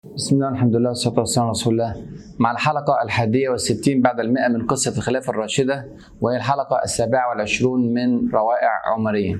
بسم الله الحمد لله والصلاة والسلام على رسول الله مع الحلقة الحادية والستين بعد المئة من قصة الخلافة الراشدة وهي الحلقة السابعة والعشرون من روائع عمرية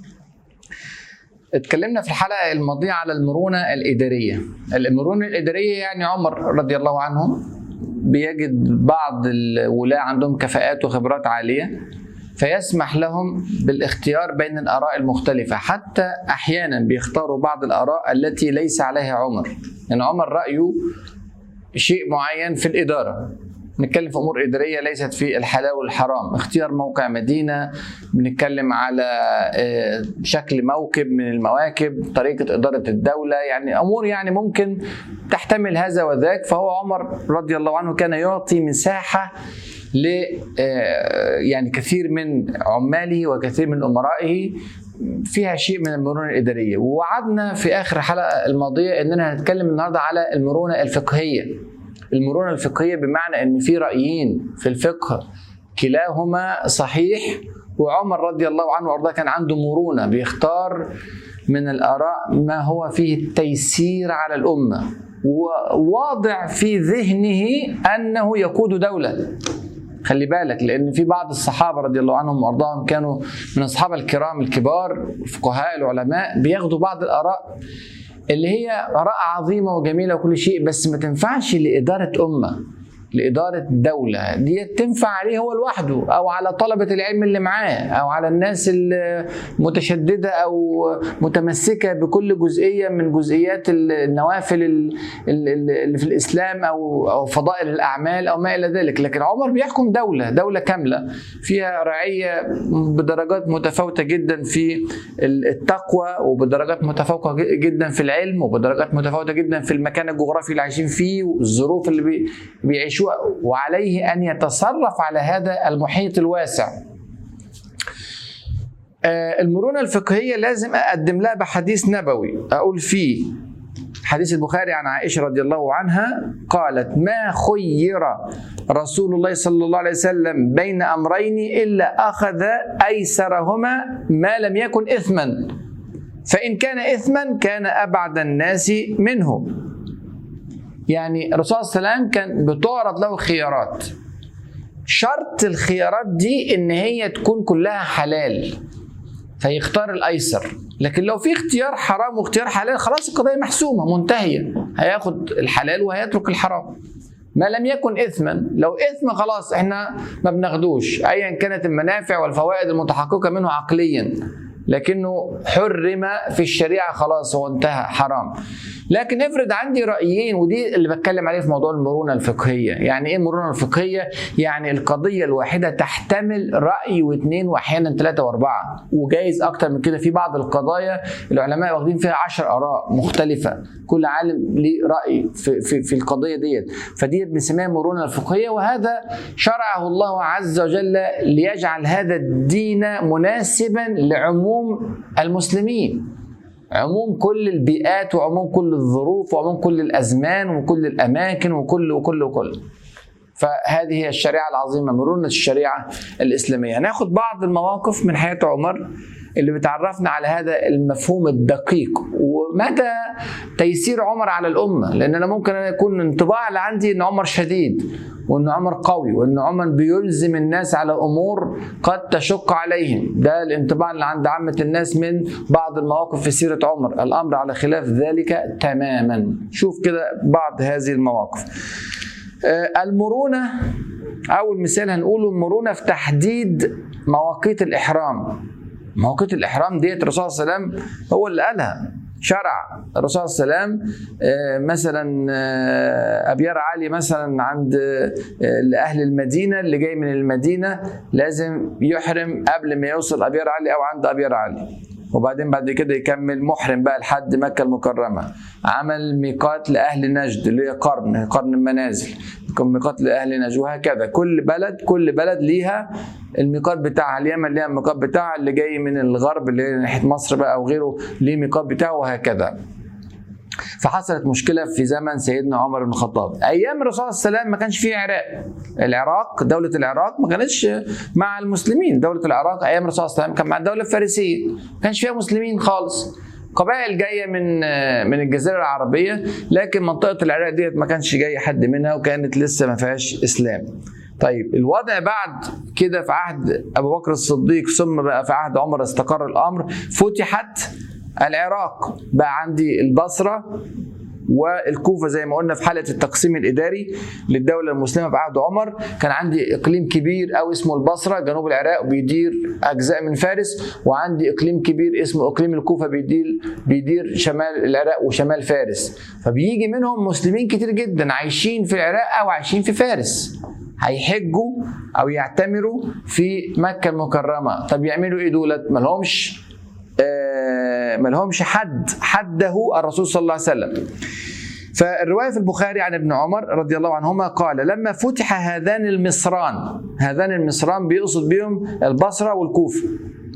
اتكلمنا في الحلقة الماضية على المرونة الإدارية المرونة الإدارية يعني عمر رضي الله عنه بيجد بعض الولاة عندهم كفاءات وخبرات عالية فيسمح لهم بالاختيار بين الآراء المختلفة حتى أحيانا بيختاروا بعض الآراء التي ليس عليها عمر يعني عمر رأيه شيء معين في الإدارة نتكلم في امور اداريه ليست في الحلال والحرام اختيار موقع مدينه بنتكلم على شكل موكب من المواكب طريقه اداره الدوله يعني امور يعني ممكن تحتمل هذا وذاك فهو عمر رضي الله عنه كان يعطي مساحه ل يعني كثير من عماله وكثير من امرائه فيها شيء من المرونه الاداريه ووعدنا في اخر الحلقه الماضيه اننا هنتكلم النهارده على المرونه الفقهيه المرونه الفقهيه بمعنى ان في رايين في الفقه كلاهما صحيح وعمر رضي الله عنه وارضاه كان عنده مرونه بيختار من الاراء ما هو فيه التيسير على الامه وواضع في ذهنه انه يقود دوله خلي بالك لان في بعض الصحابه رضي الله عنهم وارضاهم كانوا من الصحابه الكرام الكبار الفقهاء العلماء بياخدوا بعض الاراء اللي هي اراء عظيمه وجميله وكل شيء بس ما تنفعش لاداره امه لإدارة دولة دي تنفع عليه هو لوحده أو على طلبة العلم اللي معاه أو على الناس المتشددة أو متمسكة بكل جزئية من جزئيات النوافل اللي في الإسلام أو أو فضائل الأعمال أو ما إلى ذلك لكن عمر بيحكم دولة دولة كاملة فيها رعية بدرجات متفاوتة جدا في التقوى وبدرجات متفاوتة جدا في العلم وبدرجات متفاوتة جدا في المكان الجغرافي اللي عايشين فيه والظروف اللي بيعيشوها وعليه ان يتصرف على هذا المحيط الواسع. المرونه الفقهيه لازم اقدم لها بحديث نبوي اقول فيه حديث البخاري عن عائشه رضي الله عنها قالت ما خير رسول الله صلى الله عليه وسلم بين امرين الا اخذ ايسرهما ما لم يكن اثما فان كان اثما كان ابعد الناس منه يعني الرسول صلى الله عليه وسلم كان بتعرض له خيارات شرط الخيارات دي ان هي تكون كلها حلال فيختار الايسر لكن لو في اختيار حرام واختيار حلال خلاص القضيه محسومه منتهيه هياخد الحلال وهيترك الحرام ما لم يكن اثما لو اثم خلاص احنا ما بناخدوش ايا كانت المنافع والفوائد المتحققه منه عقليا لكنه حرم في الشريعه خلاص هو انتهى حرام لكن افرض عندي رايين ودي اللي بتكلم عليه في موضوع المرونه الفقهيه يعني ايه المرونه الفقهيه يعني القضيه الواحده تحتمل راي واثنين واحيانا ثلاثه واربعه وجايز اكتر من كده في بعض القضايا العلماء واخدين فيها عشر اراء مختلفه كل عالم ليه راي في, في, في القضيه ديت فدي بنسميها المرونه الفقهيه وهذا شرعه الله عز وجل ليجعل هذا الدين مناسبا لعموم المسلمين عموم كل البيئات وعموم كل الظروف وعموم كل الازمان وكل الاماكن وكل وكل وكل فهذه هي الشريعه العظيمه مرونه الشريعه الاسلاميه هناخد بعض المواقف من حياه عمر اللي بتعرفنا على هذا المفهوم الدقيق ومدى تيسير عمر على الامه لان انا ممكن أنا يكون انطباع اللي عندي ان عمر شديد وان عمر قوي وان عمر بيلزم الناس على امور قد تشق عليهم ده الانطباع اللي عند عامه الناس من بعض المواقف في سيره عمر الامر على خلاف ذلك تماما شوف كده بعض هذه المواقف المرونه اول مثال هنقوله المرونه في تحديد مواقيت الاحرام مواقيت الاحرام ديت الرسول صلى الله عليه وسلم هو اللي قالها شرع الرسول صلى الله عليه وسلم مثلا ابيار علي مثلا عند لاهل المدينه اللي جاي من المدينه لازم يحرم قبل ما يوصل ابيار علي او عند ابيار علي وبعدين بعد كده يكمل محرم بقى لحد مكه المكرمه عمل ميقات لاهل نجد اللي هي قرن قرن المنازل يكون ميقات لاهل نجد وهكذا كل بلد كل بلد ليها الميقات بتاعها اليمن ليها الميقات بتاعها اللي جاي من الغرب اللي ناحيه مصر بقى او غيره ليه ميقات بتاعه وهكذا فحصلت مشكله في زمن سيدنا عمر بن الخطاب ايام الرسول صلى الله عليه وسلم ما كانش فيه عراق العراق دوله العراق ما كانتش مع المسلمين دوله العراق ايام الرسول صلى الله عليه وسلم كان مع الدوله الفارسيه ما كانش فيها مسلمين خالص قبائل جايه من من الجزيره العربيه لكن منطقه العراق ديت ما كانش جاي حد منها وكانت لسه ما فيهاش اسلام طيب الوضع بعد كده في عهد ابو بكر الصديق ثم بقى في عهد عمر استقر الامر فتحت العراق بقى عندي البصره والكوفه زي ما قلنا في حلقه التقسيم الاداري للدوله المسلمه في عهد عمر كان عندي اقليم كبير قوي اسمه البصره جنوب العراق بيدير اجزاء من فارس وعندي اقليم كبير اسمه اقليم الكوفه بيدير بيدير شمال العراق وشمال فارس فبيجي منهم مسلمين كتير جدا عايشين في العراق او عايشين في فارس هيحجوا او يعتمروا في مكه المكرمه طب يعملوا ايه دولت مالهمش آه مالهمش حد حده الرسول صلى الله عليه وسلم فالروايه في البخاري عن ابن عمر رضي الله عنهما قال لما فتح هذان المصران هذان المصران بيقصد بهم البصره والكوفه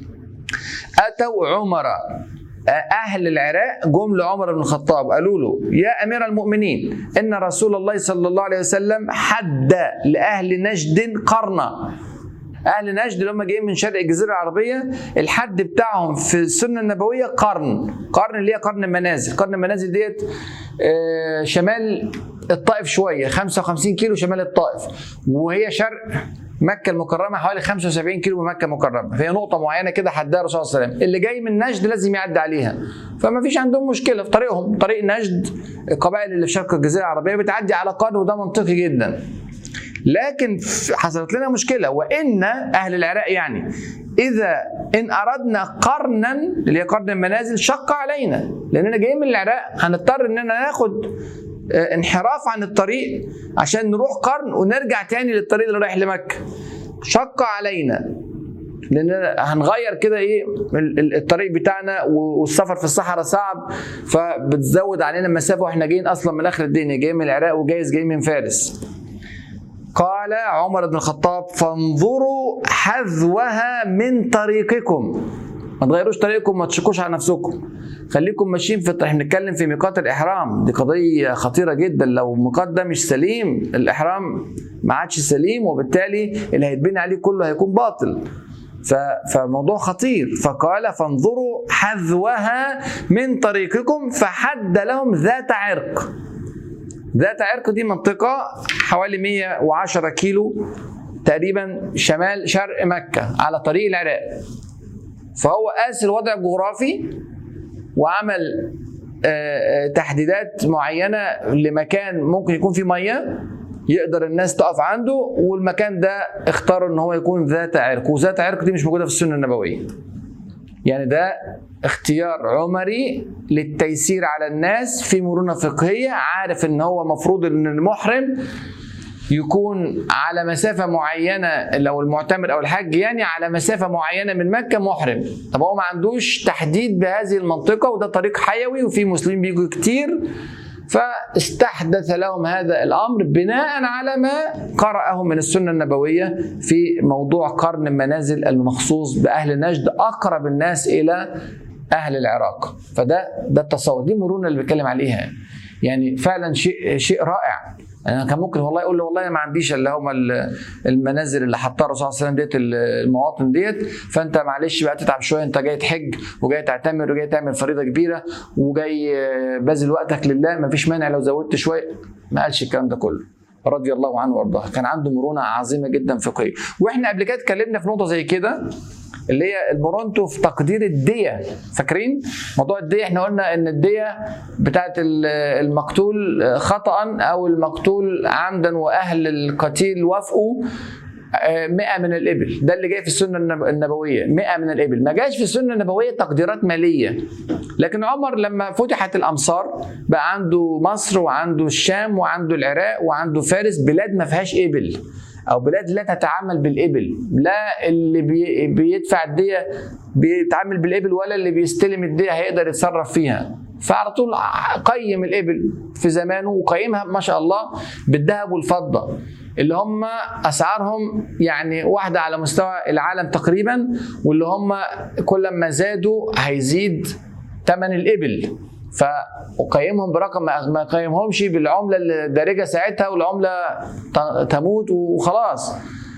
اتوا عمر اهل العراق جم لعمر بن الخطاب قالوا له يا امير المؤمنين ان رسول الله صلى الله عليه وسلم حد لاهل نجد قرنا اهل نجد اللي هم جايين من شرق الجزيره العربيه الحد بتاعهم في السنه النبويه قرن قرن اللي هي قرن المنازل قرن المنازل ديت شمال الطائف شويه 55 كيلو شمال الطائف وهي شرق مكة المكرمة حوالي 75 كيلو من مكة المكرمة فهي نقطة معينة كده حدها الرسول صلى الله عليه وسلم اللي جاي من نجد لازم يعدي عليها فما فيش عندهم مشكلة في طريقهم طريق نجد القبائل اللي في شرق الجزيرة العربية بتعدي على قرن وده منطقي جدا لكن حصلت لنا مشكله وان اهل العراق يعني اذا ان اردنا قرنا اللي هي قرن المنازل شق علينا لاننا جايين من العراق هنضطر اننا ناخد انحراف عن الطريق عشان نروح قرن ونرجع تاني للطريق اللي رايح لمكه شق علينا لان هنغير كده ايه الطريق بتاعنا والسفر في الصحراء صعب فبتزود علينا المسافه واحنا جايين اصلا من اخر الدنيا جايين من العراق وجايز جايين من فارس قال عمر بن الخطاب فانظروا حذوها من طريقكم ما تغيروش طريقكم ما تشكوش على نفسكم خليكم ماشيين في احنا بنتكلم في ميقات الاحرام دي قضيه خطيره جدا لو الميقات ده مش سليم الاحرام ما عادش سليم وبالتالي اللي هيتبني عليه كله هيكون باطل فموضوع خطير فقال فانظروا حذوها من طريقكم فحد لهم ذات عرق ذات عرق دي منطقة حوالي 110 كيلو تقريبا شمال شرق مكة على طريق العراق فهو قاس الوضع الجغرافي وعمل تحديدات معينة لمكان ممكن يكون فيه مية يقدر الناس تقف عنده والمكان ده اختاروا ان هو يكون ذات عرق وذات عرق دي مش موجودة في السنة النبوية يعني ده اختيار عمري للتيسير على الناس في مرونة فقهية عارف ان هو مفروض ان المحرم يكون على مسافة معينة لو المعتمر أو الحاج يعني على مسافة معينة من مكة محرم طب هو ما عندوش تحديد بهذه المنطقة وده طريق حيوي وفي مسلمين بيجوا كتير فاستحدث لهم هذا الامر بناء على ما قرأه من السنه النبويه في موضوع قرن المنازل المخصوص باهل نجد اقرب الناس الى اهل العراق فده ده التصور دي مرونه اللي بيتكلم عليها يعني فعلا شيء شيء رائع انا كان ممكن والله يقول له والله ما عنديش الا هم المنازل اللي حطها الرسول صلى الله عليه وسلم ديت المواطن ديت فانت معلش بقى تتعب شويه انت جاي تحج وجاي تعتمر وجاي تعمل فريضه كبيره وجاي باذل وقتك لله ما فيش مانع لو زودت شويه ما قالش الكلام ده كله رضي الله عنه وارضاه كان عنده مرونه عظيمه جدا فقهيه واحنا قبل كده اتكلمنا في نقطه زي كده اللي هي المورونتو في تقدير الدية فاكرين موضوع الدية احنا قلنا ان الدية بتاعت المقتول خطأ او المقتول عمدا واهل القتيل وافقوا 100 من الابل ده اللي جاي في السنه النبويه 100 من الابل ما جاش في السنه النبويه تقديرات ماليه لكن عمر لما فتحت الامصار بقى عنده مصر وعنده الشام وعنده العراق وعنده فارس بلاد ما فيهاش ابل او بلاد لا تتعامل بالابل لا اللي بي بيدفع الديه بيتعامل بالابل ولا اللي بيستلم الديه هيقدر يتصرف فيها فعلى طول قيم الابل في زمانه وقيمها ما شاء الله بالذهب والفضه اللي هم اسعارهم يعني واحده على مستوى العالم تقريبا واللي هم كل ما زادوا هيزيد ثمن الابل فقيمهم برقم ما قيمهمش بالعمله الدارجه ساعتها والعمله تموت وخلاص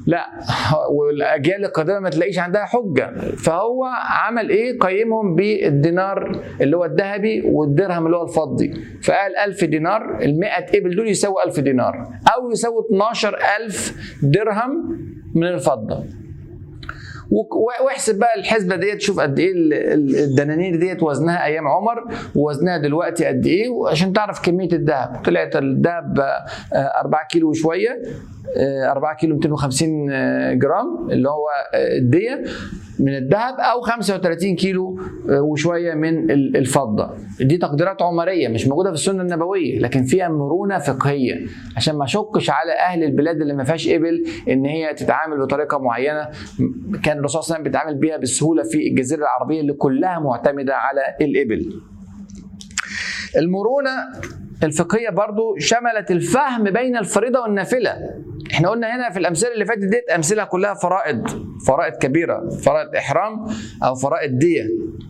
لا والاجيال القادمه ما تلاقيش عندها حجه فهو عمل ايه قيمهم بالدينار اللي هو الذهبي والدرهم اللي هو الفضي فقال 1000 دينار ال 100 ابل دول يساووا 1000 دينار او يساووا 12000 درهم من الفضه وك- واحسب بقى الحسبه ديت شوف قد ايه ال- ال- الدنانير ديت وزنها ايام عمر ووزنها دلوقتي قد ايه وعشان تعرف كميه الذهب طلعت الذهب آه، 4 كيلو وشويه آه، 4 كيلو 250 آه، جرام اللي هو آه، الديه من الذهب او 35 كيلو آه، وشويه من ال- الفضه دي تقديرات عمريه مش موجوده في السنه النبويه لكن فيها مرونه فقهيه عشان ما اشكش على اهل البلاد اللي ما فيهاش ابل ان هي تتعامل بطريقه معينه كان الرسول صلى الله عليه وسلم بيتعامل بيها بسهوله في الجزيره العربيه اللي كلها معتمده على الابل المرونه الفقهيه برضو شملت الفهم بين الفريضه والنافله احنا قلنا هنا في الامثله اللي فاتت ديت امثله كلها فرائض فرائض كبيره فرائض احرام او فرائض ديه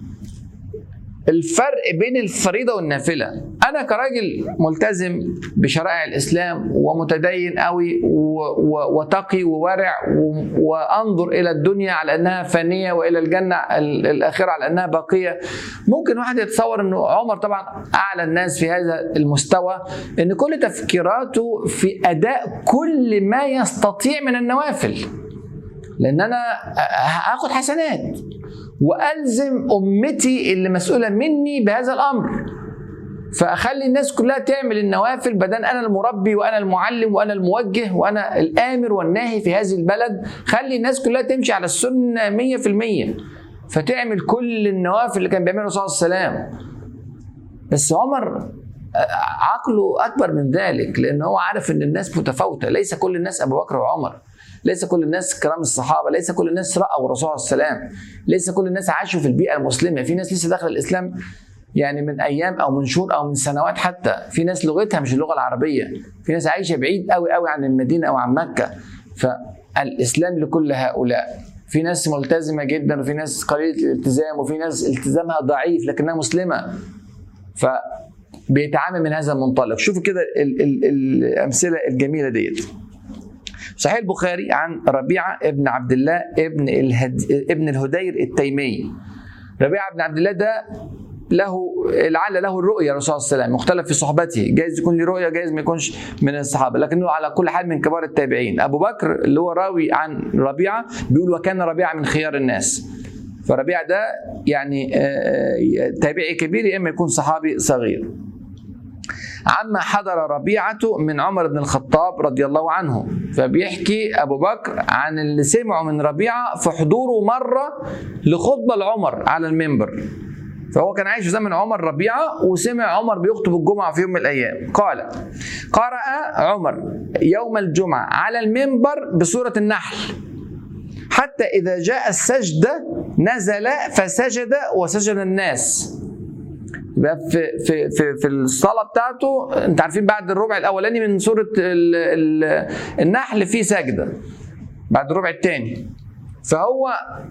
الفرق بين الفريضه والنافله انا كراجل ملتزم بشرائع الاسلام ومتدين قوي و- و- وتقي وورع و- وانظر الى الدنيا على انها فانيه والى الجنه ال- الاخره على انها باقيه ممكن واحد يتصور انه عمر طبعا اعلى الناس في هذا المستوى ان كل تفكيراته في اداء كل ما يستطيع من النوافل لان انا هاخد حسنات والزم امتي اللي مسؤوله مني بهذا الامر فاخلي الناس كلها تعمل النوافل بدل انا المربي وانا المعلم وانا الموجه وانا الامر والناهي في هذه البلد خلي الناس كلها تمشي على السنه 100% فتعمل كل النوافل اللي كان بيعملها الرسول صلى الله عليه وسلم بس عمر عقله اكبر من ذلك لان هو عارف ان الناس متفاوته ليس كل الناس ابو بكر وعمر ليس كل الناس كرام الصحابه ليس كل الناس راوا الرسول صلى الله عليه وسلم ليس كل الناس عاشوا في البيئه المسلمه في ناس لسه داخله الاسلام يعني من ايام او من شهور او من سنوات حتى في ناس لغتها مش اللغه العربيه في ناس عايشه بعيد قوي قوي عن المدينه او عن مكه فالاسلام لكل هؤلاء في ناس ملتزمه جدا وفي ناس قليله الالتزام وفي ناس التزامها ضعيف لكنها مسلمه فبيتعامل من هذا المنطلق شوفوا كده ال- ال- الامثله الجميله ديت صحيح البخاري عن ربيعه ابن عبد الله ابن الهد... ابن الهدير التيمي ربيعه بن عبد الله ده له لعل له الرؤيا الرسول صلى الله عليه وسلم مختلف في صحبته جايز يكون له رؤيا جايز ما يكونش من الصحابه لكنه على كل حال من كبار التابعين ابو بكر اللي هو راوي عن ربيعه بيقول وكان ربيعه من خيار الناس فربيعه ده يعني آه، تابعي كبير يا اما يكون صحابي صغير عما حضر ربيعة من عمر بن الخطاب رضي الله عنه فبيحكي أبو بكر عن اللي سمعه من ربيعة في حضوره مرة لخطبة لعمر على المنبر فهو كان عايش في زمن عمر ربيعة وسمع عمر بيخطب الجمعة في يوم من الأيام قال قرأ عمر يوم الجمعة على المنبر بسورة النحل حتى إذا جاء السجدة نزل فسجد وسجد الناس يبقى في في في في الصلاه بتاعته انت عارفين بعد الربع الاولاني من سوره ال ال النحل في سجده بعد الربع الثاني فهو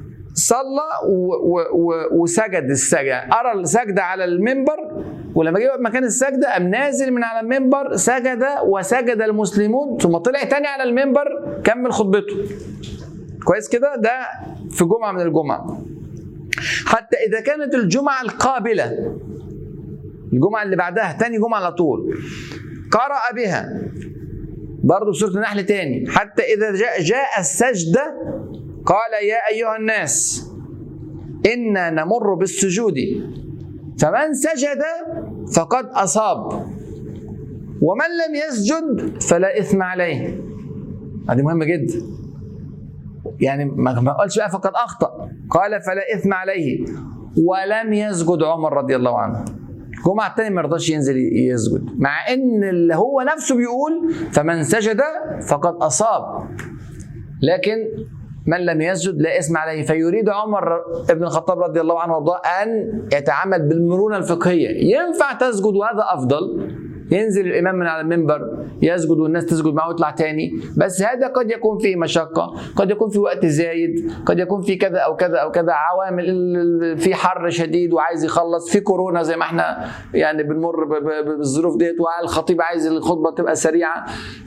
صلى و- و- و- وسجد السجده ارى السجده على المنبر ولما جه مكان السجده قام نازل من على المنبر سجد وسجد المسلمون ثم طلع تاني على المنبر كمل خطبته كويس كده ده في جمعه من الجمعه حتى اذا كانت الجمعه القابله الجمعة اللي بعدها تاني جمعة على طول قرأ بها برضه سورة النحل تاني حتى إذا جاء, جاء السجدة قال يا أيها الناس إنا نمر بالسجود فمن سجد فقد أصاب ومن لم يسجد فلا إثم عليه هذه مهمة جدا يعني ما ما قالش بقى فقد أخطأ قال فلا إثم عليه ولم يسجد عمر رضي الله عنه الجمعة التاني ما رضاش ينزل يسجد مع ان اللي هو نفسه بيقول فمن سجد فقد اصاب لكن من لم يسجد لا اسم عليه فيريد عمر ابن الخطاب رضي الله عنه وارضاه ان يتعامل بالمرونه الفقهيه ينفع تسجد وهذا افضل ينزل الامام من على المنبر يسجد والناس تسجد معه ويطلع تاني بس هذا قد يكون فيه مشقه قد يكون في وقت زايد قد يكون في كذا او كذا او كذا عوامل في حر شديد وعايز يخلص في كورونا زي ما احنا يعني بنمر ب- ب- بالظروف ديت والخطيب عايز الخطبه تبقى سريعه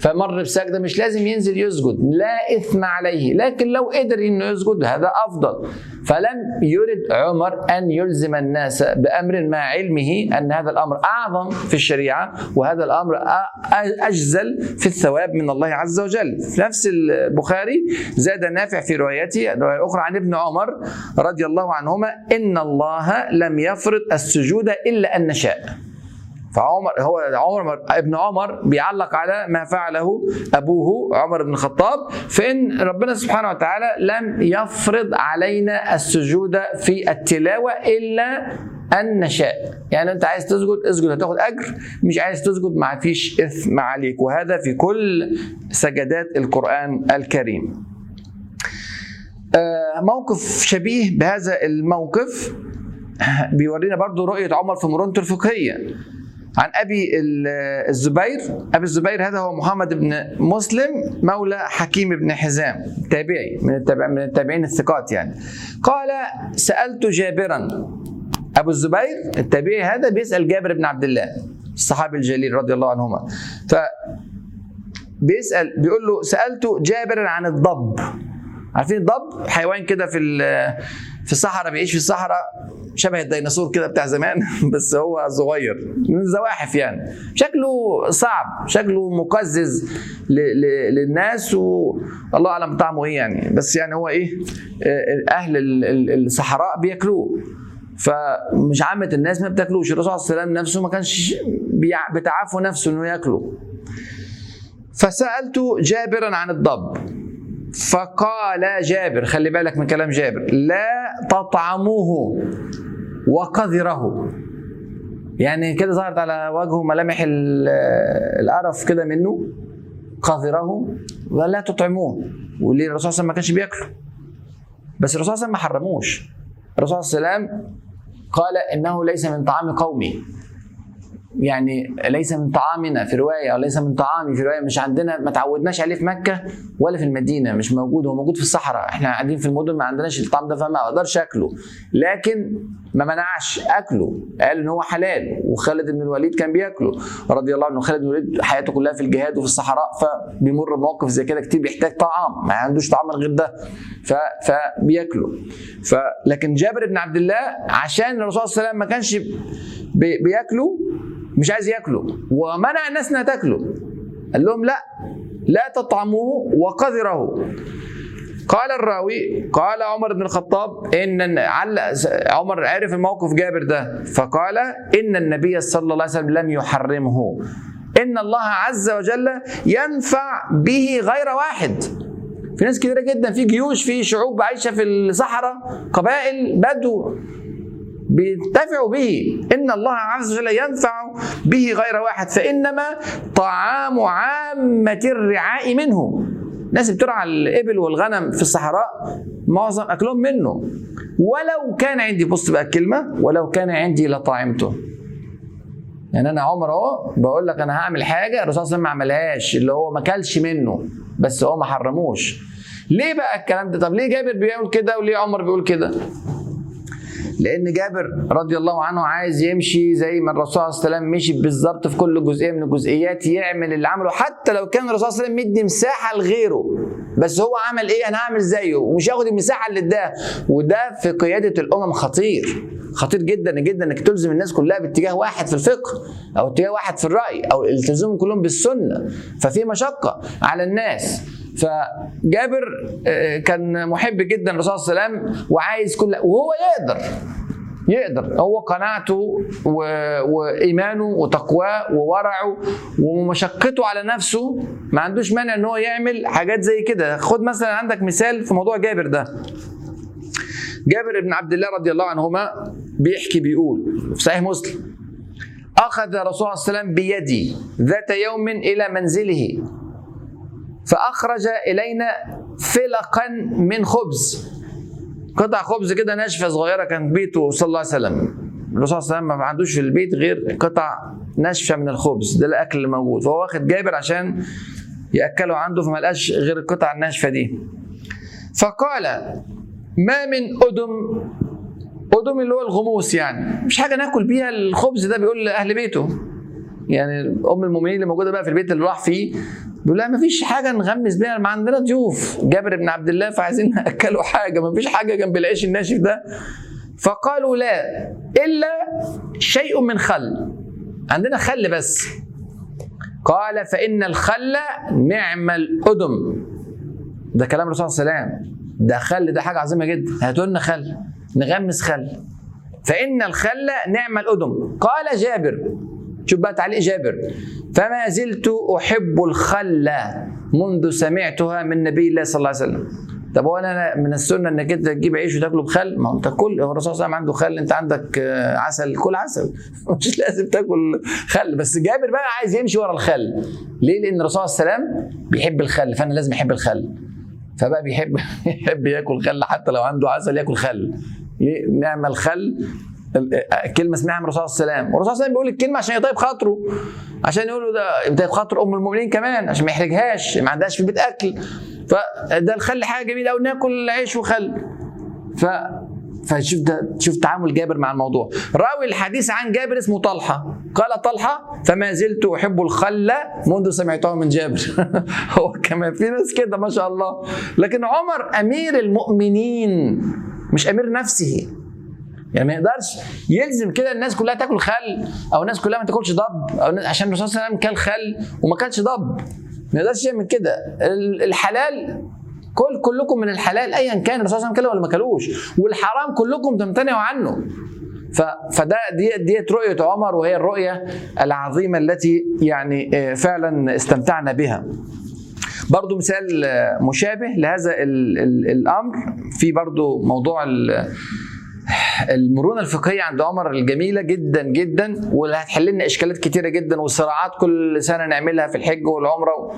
فمر بسجده مش لازم ينزل يسجد لا اثم عليه لكن لو قدر انه يسجد هذا افضل فلم يرد عمر ان يلزم الناس بامر مع علمه ان هذا الامر اعظم في الشريعه وهذا الامر اجزل في الثواب من الله عز وجل في نفس البخاري زاد نافع في روايته روايه اخرى عن ابن عمر رضي الله عنهما ان الله لم يفرض السجود الا ان نشاء فعمر هو عمر ابن عمر بيعلق على ما فعله ابوه عمر بن الخطاب فان ربنا سبحانه وتعالى لم يفرض علينا السجود في التلاوه الا ان نشاء يعني انت عايز تسجد اسجد هتاخد اجر مش عايز تسجد ما فيش اثم عليك وهذا في كل سجدات القران الكريم موقف شبيه بهذا الموقف بيورينا برضو رؤية عمر في مرونته الفقهية عن ابي الزبير ابي الزبير هذا هو محمد بن مسلم مولى حكيم بن حزام تابعي من التابع من التابعين الثقات يعني قال سالت جابرا ابو الزبير التابعي هذا بيسال جابر بن عبد الله الصحابي الجليل رضي الله عنهما ف بيسال بيقول له سالت جابرا عن الضب عارفين الضب حيوان كده في في الصحراء بيعيش في الصحراء شبه الديناصور كده بتاع زمان بس هو صغير من الزواحف يعني شكله صعب شكله مقزز للناس والله اعلم طعمه ايه يعني بس يعني هو ايه اهل الصحراء بياكلوه فمش عامة الناس ما بتاكلوش الرسول صلى الله عليه وسلم نفسه ما كانش بتعافوا نفسه انه ياكله فسألت جابرا عن الضب فقال جابر خلي بالك من كلام جابر لا تطعموه وقذره يعني كده ظهرت على وجهه ملامح القرف كده منه قذره ولا تطعموه وليه الرسول صلى الله عليه وسلم ما كانش بياكله بس الرسول صلى الله عليه وسلم ما حرموش الرسول صلى الله عليه وسلم قال انه ليس من طعام قومي يعني ليس من طعامنا في روايه او ليس من طعامي في روايه مش عندنا ما تعودناش عليه في مكه ولا في المدينه مش موجود هو موجود في الصحراء احنا قاعدين في المدن ما عندناش الطعام ده فما اقدرش اكله لكن ما منعش اكله قال ان هو حلال وخالد بن الوليد كان بياكله رضي الله عنه خالد بن الوليد حياته كلها في الجهاد وفي الصحراء فبيمر بمواقف زي كده كتير بيحتاج طعام ما عندوش طعام غير ده ف... فبياكله ف... لكن جابر بن عبد الله عشان الرسول صلى الله عليه وسلم ما كانش بي... بياكله مش عايز ياكله ومنع الناس انها تاكله قال لهم لا لا تطعموه وقذره قال الراوي قال عمر بن الخطاب ان عل عمر عرف الموقف جابر ده فقال ان النبي صلى الله عليه وسلم لم يحرمه ان الله عز وجل ينفع به غير واحد في ناس كتيرة جدا في جيوش في شعوب عايشة في الصحراء قبائل بدو بينتفعوا به ان الله عز وجل ينفع به غير واحد فانما طعام عامه الرعاء منه الناس بترعى الابل والغنم في الصحراء معظم اكلهم منه ولو كان عندي بص بقى الكلمه ولو كان عندي لطعمته يعني انا عمر اهو بقول لك انا هعمل حاجه الرسول صلى الله عليه وسلم ما عملهاش اللي هو ما كلش منه بس هو ما حرموش ليه بقى الكلام ده طب ليه جابر بيقول كده وليه عمر بيقول كده لان جابر رضي الله عنه عايز يمشي زي ما الرسول صلى الله عليه وسلم مشي بالظبط في كل جزئيه من الجزئيات يعمل اللي عمله حتى لو كان الرسول صلى الله عليه وسلم مدي مساحه لغيره بس هو عمل ايه انا هعمل زيه ومش هاخد المساحه اللي اداها وده في قياده الامم خطير خطير جدا جدا انك تلزم الناس كلها باتجاه واحد في الفقه او اتجاه واحد في الراي او التزمهم كلهم بالسنه ففي مشقه على الناس فجابر كان محب جدا للرسول صلى الله عليه وسلم وعايز كل وهو يقدر يقدر هو قناعته و... وايمانه وتقواه وورعه ومشقته على نفسه ما عندوش مانع ان هو يعمل حاجات زي كده خد مثلا عندك مثال في موضوع جابر ده جابر بن عبد الله رضي الله عنهما بيحكي بيقول في صحيح مسلم اخذ الرسول صلى الله عليه وسلم بيدي ذات يوم الى منزله فأخرج إلينا فلقا من خبز قطع خبز كده ناشفة صغيرة كان بيته صلى الله عليه وسلم الرسول صلى الله عليه وسلم ما عندوش في البيت غير قطع ناشفة من الخبز ده الأكل اللي موجود فهو واخد جابر عشان يأكله عنده فما لقاش غير القطع الناشفة دي فقال ما من أدم أدم اللي هو الغموس يعني مش حاجة ناكل بيها الخبز ده بيقول لأهل بيته يعني أم المؤمنين اللي موجودة بقى في البيت اللي راح فيه بيقول لها مفيش حاجه نغمس بيها ما عندنا ضيوف جابر بن عبد الله فعايزين ناكلوا حاجه مفيش حاجه جنب العيش الناشف ده فقالوا لا الا شيء من خل عندنا خل بس قال فان الخل نعم الادم ده كلام الرسول صلى الله عليه وسلم ده خل ده حاجه عظيمه جدا هاتوا لنا خل نغمس خل فان الخل نعم الادم قال جابر شوف بقى تعليق جابر فما زلت احب الخل منذ سمعتها من نبي الله صلى الله عليه وسلم طب هو انا من السنه انك انت تجيب عيش وتاكله بخل ما هو انت كل هو الرسول صلى الله عليه وسلم عنده خل انت عندك آه، عسل كل عسل مش لازم تاكل خل بس جابر بقى عايز يمشي ورا الخل ليه لان الرسول صلى الله عليه وسلم بيحب الخل فانا لازم احب الخل فبقى بيحب يحب ياكل خل حتى لو عنده عسل ياكل خل ليه نعم الخل كلمه سمعها من الرسول صلى الله عليه وسلم والرسول صلى الله عليه وسلم بيقول الكلمه عشان يطيب خاطره عشان يقول له ده يطيب خاطر ام المؤمنين كمان عشان ما يحرجهاش ما عندهاش في البيت اكل فده الخل حاجه جميله قوي ناكل عيش وخل ف فشوف ده شوف تعامل جابر مع الموضوع راوي الحديث عن جابر اسمه طلحه قال طلحه فما زلت احب الخل منذ سمعته من جابر هو كمان في ناس كده ما شاء الله لكن عمر امير المؤمنين مش امير نفسه يعني ما يقدرش يلزم كده الناس كلها تاكل خل او الناس كلها ما تاكلش ضب او الناس- عشان الرسول صلى الله عليه وسلم كل خل وما كانش ضب ما يقدرش يعمل كده ال- الحلال كل كلكم من الحلال ايا كان الرسول صلى الله عليه وسلم كله ولا ما كلوش والحرام كلكم تمتنعوا عنه ف... فده دي ديت رؤيه عمر وهي الرؤيه العظيمه التي يعني آه، فعلا استمتعنا بها برضو مثال آه، مشابه لهذا ال... ال... الامر في برضو موضوع ال... المرونه الفقهيه عند عمر الجميله جدا جدا واللي هتحل لنا اشكالات كتيره جدا وصراعات كل سنه نعملها في الحج والعمره و...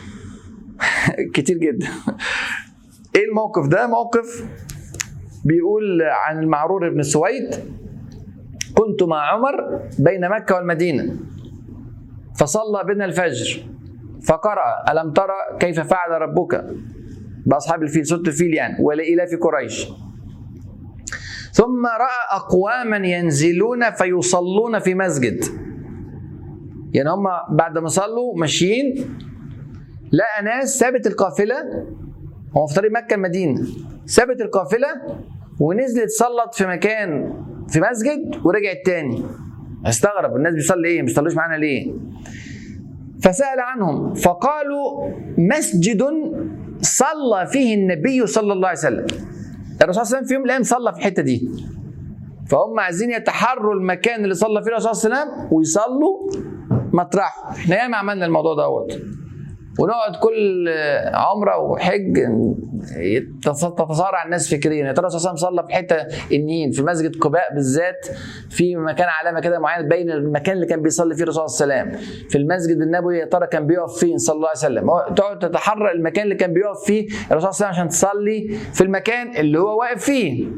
كتير جدا ايه الموقف ده موقف بيقول عن المعرور بن سويد كنت مع عمر بين مكه والمدينه فصلى بنا الفجر فقرأ ألم ترى كيف فعل ربك بأصحاب الفيل سورة الفيل يعني ولإلاف قريش ثم راى اقواما ينزلون فيصلون في مسجد يعني هم بعد ما صلوا ماشيين لقى ناس سابت القافله هو في طريق مكه المدينه سابت القافله ونزلت صلت في مكان في مسجد ورجعت تاني استغرب الناس بيصلي ايه ما بيصلوش معانا ليه فسال عنهم فقالوا مسجد صلى فيه النبي صلى الله عليه وسلم الرسول صلى الله عليه وسلم في يوم من الايام صلى في الحته دي فهم عايزين يتحروا المكان اللي صلى فيه الرسول صلى الله عليه وسلم ويصلوا مطرحه احنا ياما عملنا الموضوع دوت ونقعد كل عمره وحج تتصارع الناس فكريا يا ترى الرسول صلى الله عليه وسلم صلى في الحته النين في مسجد قباء بالذات في مكان علامه كده معينه تبين المكان اللي كان بيصلي فيه الرسول صلى الله عليه وسلم في المسجد النبوي يا ترى كان بيقف فين صلى الله عليه وسلم هو تقعد تتحرى المكان اللي كان بيقف فيه الرسول صلى الله عليه وسلم عشان تصلي في المكان اللي هو واقف فيه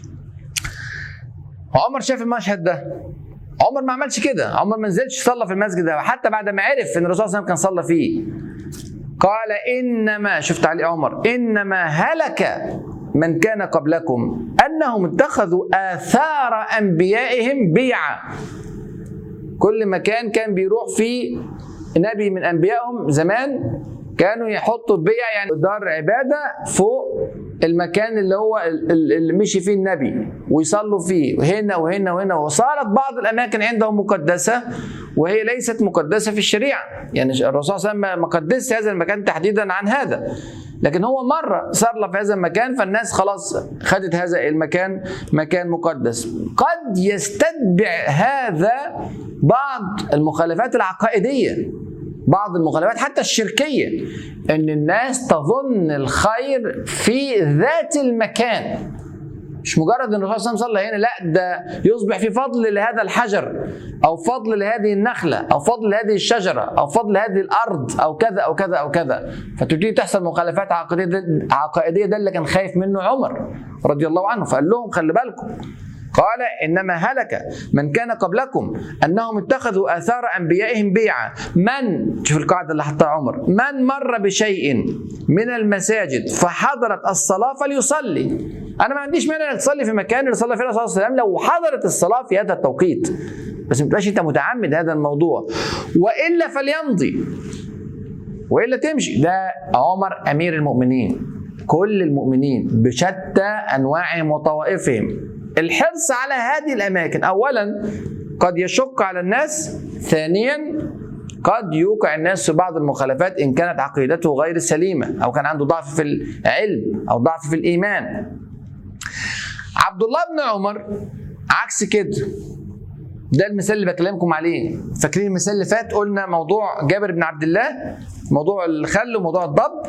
عمر شاف المشهد ده عمر ما عملش كده عمر ما نزلش صلى في المسجد ده حتى بعد ما عرف ان الرسول صلى الله عليه وسلم كان صلى فيه قال انما شفت علي عمر انما هلك من كان قبلكم انهم اتخذوا اثار انبيائهم بيعا كل مكان كان بيروح فيه نبي من انبيائهم زمان كانوا يحطوا البيع يعني دار عباده فوق المكان اللي هو اللي مشي فيه النبي ويصلوا فيه هنا وهنا وهنا وصارت بعض الاماكن عندهم مقدسه وهي ليست مقدسه في الشريعه يعني الرسول صلى الله عليه وسلم ما قدسش هذا المكان تحديدا عن هذا لكن هو مره صلى في هذا المكان فالناس خلاص خدت هذا المكان مكان مقدس قد يستتبع هذا بعض المخالفات العقائديه بعض المخالفات حتى الشركيه ان الناس تظن الخير في ذات المكان مش مجرد ان الرسول صلى الله عليه وسلم صلى هنا لا ده يصبح في فضل لهذا الحجر او فضل لهذه النخله او فضل لهذه الشجره او فضل لهذه الارض او كذا او كذا او كذا فتبتدي تحصل مخالفات عقائديه عقائديه ده اللي كان خايف منه عمر رضي الله عنه فقال لهم خلي بالكم قال انما هلك من كان قبلكم انهم اتخذوا اثار انبيائهم بيعا من شوف القاعده اللي حطها عمر من مر بشيء من المساجد فحضرت الصلاه فليصلي انا ما عنديش مانع انك تصلي في مكان اللي صلى فيه الرسول صلى الله عليه وسلم لو حضرت الصلاه في هذا التوقيت بس ما تبقاش انت متعمد هذا الموضوع والا فليمضي والا تمشي ده عمر امير المؤمنين كل المؤمنين بشتى انواعهم وطوائفهم الحرص على هذه الاماكن اولا قد يشق على الناس ثانيا قد يوقع الناس في بعض المخالفات ان كانت عقيدته غير سليمه او كان عنده ضعف في العلم او ضعف في الايمان عبد الله بن عمر عكس كده ده المثال اللي بكلمكم عليه فاكرين المثال اللي فات قلنا موضوع جابر بن عبد الله موضوع الخل وموضوع الضب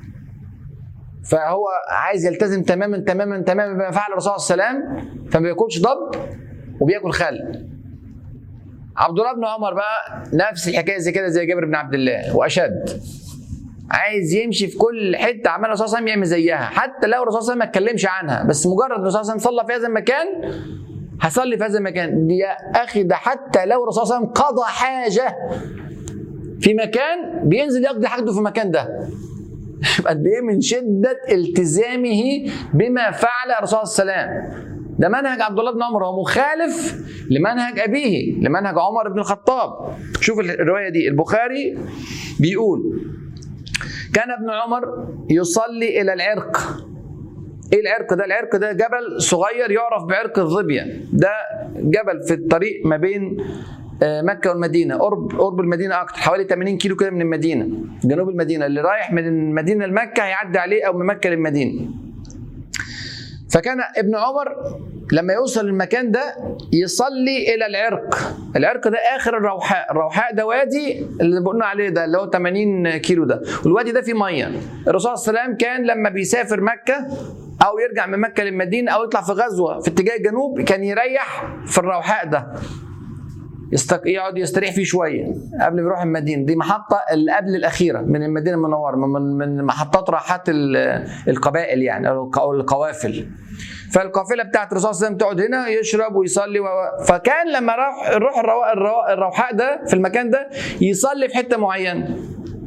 فهو عايز يلتزم تماما تماما تماما بما فعل الرسول صلى الله عليه وسلم فما بياكلش ضب وبياكل خل عبد الله بن عمر بقى نفس الحكايه زي كده زي جابر بن عبد الله واشد عايز يمشي في كل حته عمال الرسول صلى الله عليه وسلم يعمل زيها حتى لو الرسول صلى الله عليه وسلم ما اتكلمش عنها بس مجرد الرسول صلى الله عليه وسلم صلى في هذا المكان هصلي في هذا المكان يا اخي ده حتى لو الرسول صلى الله عليه وسلم قضى حاجه في مكان بينزل يقضي حاجته في المكان ده قد ايه من شده التزامه بما فعل الرسول صلى الله عليه وسلم ده منهج عبد الله بن عمر هو مخالف لمنهج ابيه لمنهج عمر بن الخطاب شوف الروايه دي البخاري بيقول كان ابن عمر يصلي الى العرق ايه العرق ده العرق ده جبل صغير يعرف بعرق الظبيه ده جبل في الطريق ما بين مكة والمدينة قرب قرب المدينة أكتر حوالي 80 كيلو كده من المدينة جنوب المدينة اللي رايح من المدينة لمكة هيعدي عليه أو من مكة للمدينة فكان ابن عمر لما يوصل المكان ده يصلي الى العرق العرق ده اخر الروحاء الروحاء ده وادي اللي قلنا عليه ده اللي هو 80 كيلو ده والوادي ده فيه ميه الرسول صلى الله عليه وسلم كان لما بيسافر مكه او يرجع من مكه للمدينه او يطلع في غزوه في اتجاه الجنوب كان يريح في الروحاء ده يستق... يقعد يستريح فيه شويه قبل ما يروح المدينه دي محطه اللي قبل الاخيره من المدينه المنوره من من محطات راحات القبائل يعني او القوافل فالقافله بتاعت الرسول صلى الله عليه وسلم تقعد هنا يشرب ويصلي و... فكان لما راح يروح الرو... الرو... الروحاء ده في المكان ده يصلي في حته معينه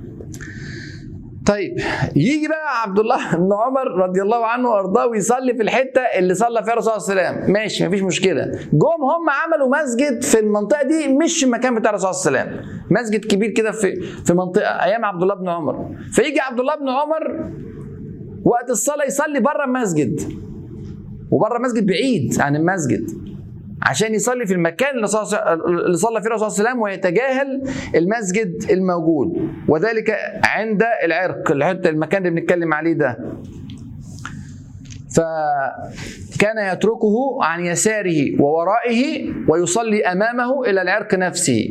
طيب يجي بقى عبد الله بن عمر رضي الله عنه وارضاه ويصلي في الحته اللي صلى فيها الرسول صلى الله عليه وسلم ماشي مفيش مشكله جم هم عملوا مسجد في المنطقه دي مش المكان بتاع الرسول صلى الله عليه وسلم مسجد كبير كده في في منطقه ايام عبد الله بن عمر فيجي عبد الله بن عمر وقت الصلاه يصلي بره المسجد وبره المسجد بعيد عن المسجد عشان يصلي في المكان اللي صلى فيه الرسول صلى الله عليه وسلم ويتجاهل المسجد الموجود وذلك عند العرق الحته المكان اللي بنتكلم عليه ده فكان يتركه عن يساره وورائه ويصلي امامه الى العرق نفسه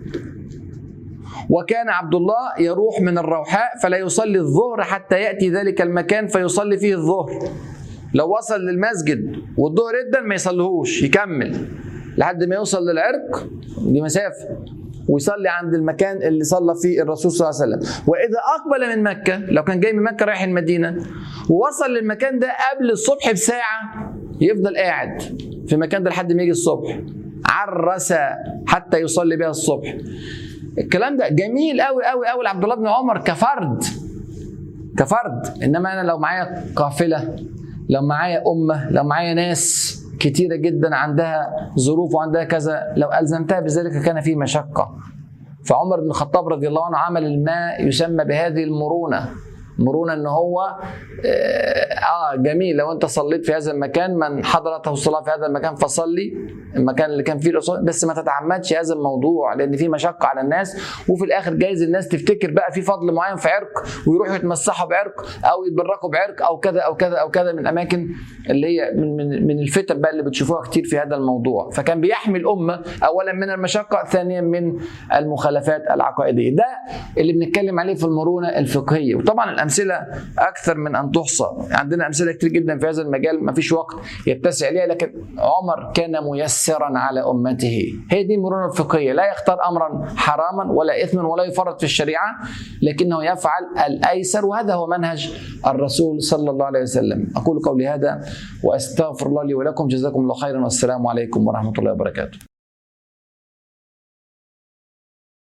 وكان عبد الله يروح من الروحاء فلا يصلي الظهر حتى ياتي ذلك المكان فيصلي فيه الظهر لو وصل للمسجد والظهر جدا ما يصليهوش يكمل لحد ما يوصل للعرق دي مسافه ويصلي عند المكان اللي صلى فيه الرسول صلى الله عليه وسلم واذا اقبل من مكه لو كان جاي من مكه رايح المدينه ووصل للمكان ده قبل الصبح بساعه يفضل قاعد في المكان ده لحد ما يجي الصبح عرس حتى يصلي بها الصبح الكلام ده جميل قوي قوي قوي لعبد الله بن عمر كفرد كفرد انما انا لو معايا قافله لو معايا امه لو معايا ناس كتيره جدا عندها ظروف وعندها كذا لو الزمتها بذلك كان فيه مشقه فعمر بن الخطاب رضي الله عنه عمل ما يسمى بهذه المرونه مرونة ان هو اه جميل لو انت صليت في هذا المكان من حضرته الصلاة في هذا المكان فصلي المكان اللي كان فيه الرسول بس ما تتعمدش هذا الموضوع لان في مشقة على الناس وفي الاخر جايز الناس تفتكر بقى في فضل معين في عرق ويروحوا يتمسحوا بعرق او يتبركوا بعرق او كذا او كذا او كذا من الاماكن اللي هي من من من الفتن بقى اللي بتشوفوها كتير في هذا الموضوع فكان بيحمي الامه اولا من المشقة ثانيا من المخالفات العقائدية ده اللي بنتكلم عليه في المرونة الفقهية وطبعا الامثله اكثر من ان تحصى عندنا امثله كتير جدا في هذا المجال ما فيش وقت يتسع ليها لكن عمر كان ميسرا على امته هي دي المرونه الفقهيه لا يختار امرا حراما ولا اثما ولا يفرط في الشريعه لكنه يفعل الايسر وهذا هو منهج الرسول صلى الله عليه وسلم اقول قولي هذا واستغفر الله لي ولكم جزاكم الله خيرا والسلام عليكم ورحمه الله وبركاته